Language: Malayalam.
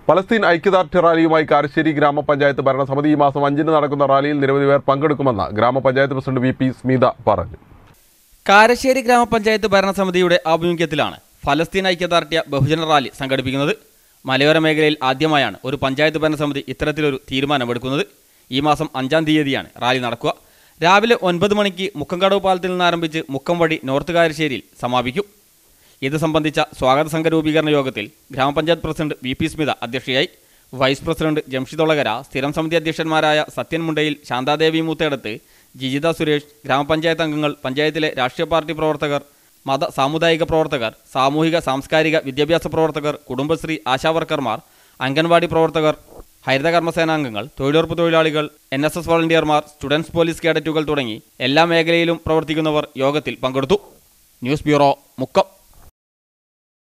പലസ്തീൻ ഐക്യദാർഢ്യ റാലിയുമായി കാരശ്ശേരി ഗ്രാമപഞ്ചായത്ത് ഭരണസമിതി ഈ മാസം അഞ്ചിന് നടക്കുന്ന റാലിയിൽ നിരവധി പേർ പങ്കെടുക്കുമെന്ന് ഗ്രാമപഞ്ചായത്ത് പ്രസിഡന്റ് വി പി സ്മിത പറഞ്ഞു കാരശ്ശേരി ഗ്രാമപഞ്ചായത്ത് ഭരണസമിതിയുടെ ആഭിമുഖ്യത്തിലാണ് ഫലസ്തീൻ ഐക്യദാർഢ്യ ബഹുജന റാലി സംഘടിപ്പിക്കുന്നത് മലയോര മേഖലയിൽ ആദ്യമായാണ് ഒരു പഞ്ചായത്ത് ഭരണസമിതി ഇത്തരത്തിലൊരു തീരുമാനമെടുക്കുന്നത് ഈ മാസം അഞ്ചാം തീയതിയാണ് റാലി നടക്കുക രാവിലെ ഒൻപത് മണിക്ക് മുക്കംകടവ് പാലത്തിൽ നിന്ന് ആരംഭിച്ച് മുക്കം വഴി നോർത്ത് കാരശ്ശേരിയിൽ സമാപിക്കും ഇത് സംബന്ധിച്ച സ്വാഗത സംഘ രൂപീകരണ യോഗത്തിൽ ഗ്രാമപഞ്ചായത്ത് പ്രസിഡന്റ് വി പി സ്മിത അധ്യക്ഷയായി വൈസ് പ്രസിഡന്റ് ജംഷിദ് ഒളകര സ്ഥിരം സമിതി അധ്യക്ഷന്മാരായ സത്യൻ മുണ്ടയിൽ ശാന്താദേവി മൂത്തേടത്ത് ജിജിത സുരേഷ് ഗ്രാമപഞ്ചായത്ത് അംഗങ്ങൾ പഞ്ചായത്തിലെ രാഷ്ട്രീയ പാർട്ടി പ്രവർത്തകർ മത സാമുദായിക പ്രവർത്തകർ സാമൂഹിക സാംസ്കാരിക വിദ്യാഭ്യാസ പ്രവർത്തകർ കുടുംബശ്രീ ആശാവർക്കർമാർ അംഗൻവാടി പ്രവർത്തകർ ഹരിതകർമ്മസേനാംഗങ്ങൾ തൊഴിലുറപ്പ് തൊഴിലാളികൾ എൻ എസ് എസ് വോളണ്ടിയർമാർ സ്റ്റുഡൻസ് പോലീസ് കേഡറ്റുകൾ തുടങ്ങി എല്ലാ മേഖലയിലും പ്രവർത്തിക്കുന്നവർ യോഗത്തിൽ പങ്കെടുത്തു ന്യൂസ് ബ്യൂറോ മുക്കം